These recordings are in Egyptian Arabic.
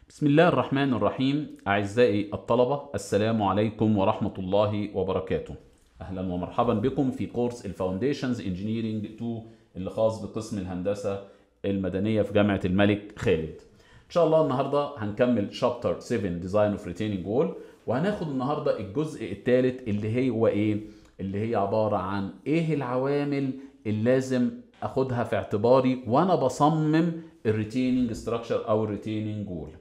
بسم الله الرحمن الرحيم أعزائي الطلبة السلام عليكم ورحمة الله وبركاته أهلا ومرحبا بكم في كورس الفاونديشنز انجينيرينج 2 اللي خاص بقسم الهندسة المدنية في جامعة الملك خالد إن شاء الله النهاردة هنكمل شابتر 7 ديزاين اوف ريتيننج وول وهناخد النهاردة الجزء الثالث اللي هي هو إيه اللي هي عبارة عن إيه العوامل اللي لازم أخدها في اعتباري وأنا بصمم الريتيننج ستراكشر أو الريتيننج وول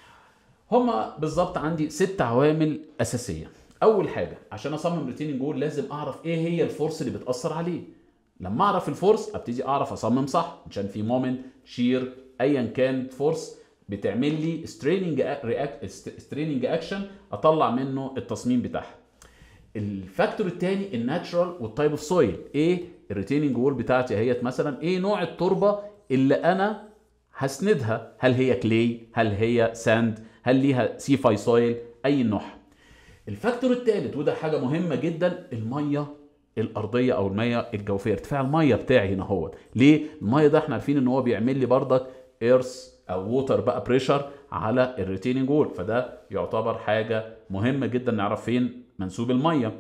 هما بالظبط عندي ست عوامل اساسيه اول حاجه عشان اصمم ريتيننج جول لازم اعرف ايه هي الفورس اللي بتاثر عليه لما اعرف الفورس ابتدي اعرف اصمم صح عشان في مومنت شير ايا كان فورس بتعمل لي ستريننج ستريننج اكشن اطلع منه التصميم بتاعها الفاكتور الثاني الناتشرال والتايب اوف سويل ايه الريتيننج وول بتاعتي اهيت مثلا ايه نوع التربه اللي انا هسندها هل هي كلي هل هي ساند هل ليها سيفاي سويل اي نوع الفاكتور الثالث وده حاجه مهمه جدا الميه الارضيه او الميه الجوفيه ارتفاع الميه بتاعي هنا هو ليه الميه ده احنا عارفين ان هو بيعمل لي بردك ايرث او ووتر بقى بريشر على الريتيننج وول فده يعتبر حاجه مهمه جدا نعرف فين منسوب الميه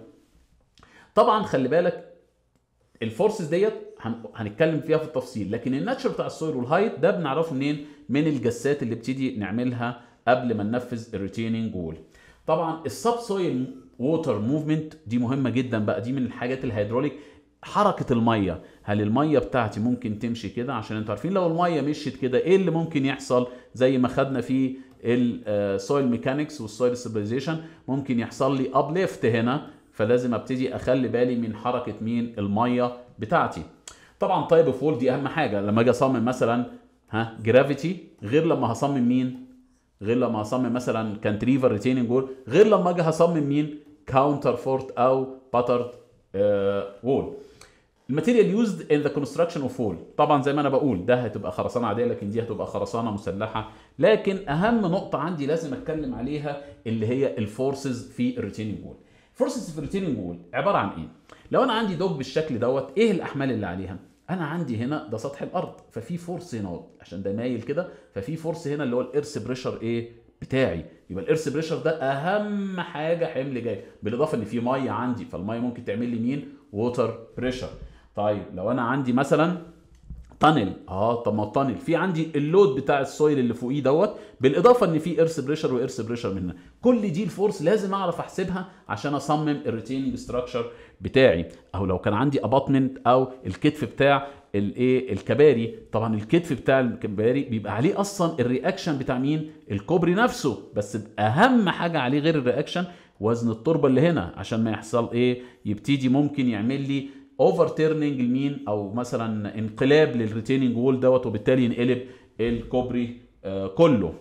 طبعا خلي بالك الفورسز ديت هنتكلم فيها في التفصيل لكن الناتشر بتاع السويل والهايت ده بنعرفه منين من الجسات اللي بتيجي نعملها قبل ما ننفذ الريتيننج وول طبعا السب سويل ووتر موفمنت دي مهمه جدا بقى دي من الحاجات الهيدروليك حركه الميه هل الميه بتاعتي ممكن تمشي كده عشان انتوا عارفين لو الميه مشيت كده ايه اللي ممكن يحصل زي ما خدنا في السويل ميكانكس والسويل ستابلايزيشن ممكن يحصل لي ابليفت هنا فلازم ابتدي اخلي بالي من حركه مين الميه بتاعتي طبعا تايب اوف وول دي اهم حاجه لما اجي اصمم مثلا ها جرافيتي غير لما هصمم مين غير لما هصمم مثلا كانتريفر ريتيننج وول غير لما اجي هصمم مين كاونتر فورت او باترد وول الماتيريال يوزد ان ذا كونستراكشن اوف وول طبعا زي ما انا بقول ده هتبقى خرسانه عاديه لكن دي هتبقى خرسانه مسلحه لكن اهم نقطه عندي لازم اتكلم عليها اللي هي الفورسز في الريتيننج وول فورسز في الريتيننج وول عباره عن ايه لو انا عندي دوج بالشكل دوت ايه الاحمال اللي عليها انا عندي هنا ده سطح الارض ففي فورس هنا عشان ده مايل كده ففي فورس هنا اللي هو الارث بريشر ايه بتاعي يبقى الارث بريشر ده اهم حاجه حمل جاي بالاضافه ان في ميه عندي فالميه ممكن تعمل لي مين ووتر بريشر طيب لو انا عندي مثلا تانل اه طب ما التانل في عندي اللود بتاع السويل اللي فوقيه دوت بالاضافه ان في ايرث بريشر وايرث بريشر من هنا كل دي الفورس لازم اعرف احسبها عشان اصمم الريتيننج ستراكشر بتاعي او لو كان عندي اباطمنت او الكتف بتاع الايه الكباري طبعا الكتف بتاع الكباري بيبقى عليه اصلا الرياكشن بتاع مين الكوبري نفسه بس اهم حاجه عليه غير الرياكشن وزن التربه اللي هنا عشان ما يحصل ايه يبتدي ممكن يعمل لي اوفر تيرنينج لمين او مثلا انقلاب للريتيننج وول دوت وبالتالي ينقلب الكوبري آه كله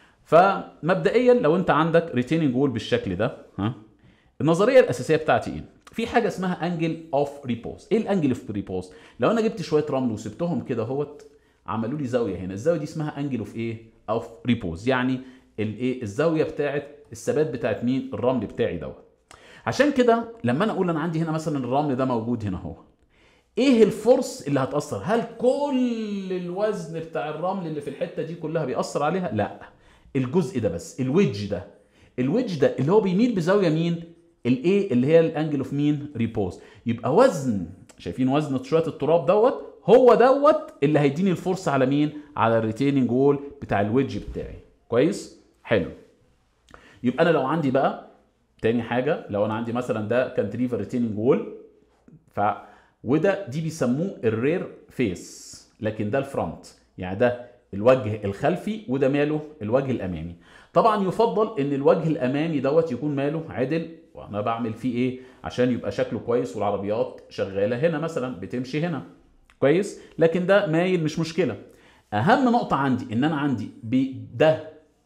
فمبدئيا لو انت عندك ريتيننج وول بالشكل ده ها النظريه الاساسيه بتاعتي ايه في حاجه اسمها انجل اوف ريبوز ايه الانجل اوف ريبوز لو انا جبت شويه رمل وسبتهم كده اهوت عملوا لي زاويه هنا الزاويه دي اسمها انجل اوف ايه اوف ريبوز يعني الايه الزاويه بتاعت الثبات بتاعت مين الرمل بتاعي دوت عشان كده لما انا اقول انا عندي هنا مثلا الرمل ده موجود هنا اهو ايه الفورس اللي هتاثر هل كل الوزن بتاع الرمل اللي في الحته دي كلها بيأثر عليها لا الجزء ده بس الويدج ده الويدج ده اللي هو بيميل بزاويه مين الايه اللي هي الانجل اوف مين ريبوز يبقى وزن شايفين وزن شويه التراب دوت هو دوت اللي هيديني الفورس على مين على الريتيننج وول بتاع الويدج بتاعي كويس حلو يبقى انا لو عندي بقى تاني حاجه لو انا عندي مثلا ده كانتريفر ريتيننج وول ف وده دي بيسموه الرير فيس لكن ده الفرونت يعني ده الوجه الخلفي وده ماله الوجه الامامي طبعا يفضل ان الوجه الامامي دوت يكون ماله عدل وانا بعمل فيه ايه عشان يبقى شكله كويس والعربيات شغاله هنا مثلا بتمشي هنا كويس لكن ده مايل مش مشكله اهم نقطه عندي ان انا عندي بي ده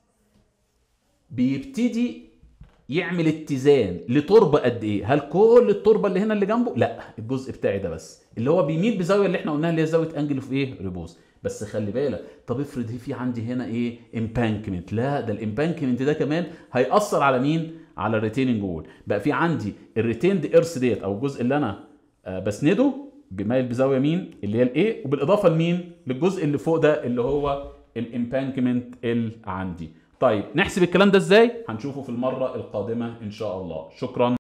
بيبتدي يعمل اتزان لتربه قد ايه هل كل التربه اللي هنا اللي جنبه لا الجزء بتاعي ده بس اللي هو بيميل بزاويه اللي احنا قلناها اللي هي زاويه انجل في ايه ريبوز بس خلي بالك طب افرض في عندي هنا ايه امبانكمنت لا ده الامبانكمنت ده كمان هيأثر على مين على الريتيننج وول بقى في عندي الريتيند ايرث ديت او الجزء اللي انا آه بسنده بمايل بزاويه مين اللي هي الايه وبالاضافه لمين للجزء اللي فوق ده اللي هو الامبانكمنت اللي عندي طيب نحسب الكلام ده ازاي هنشوفه في المره القادمه ان شاء الله شكرا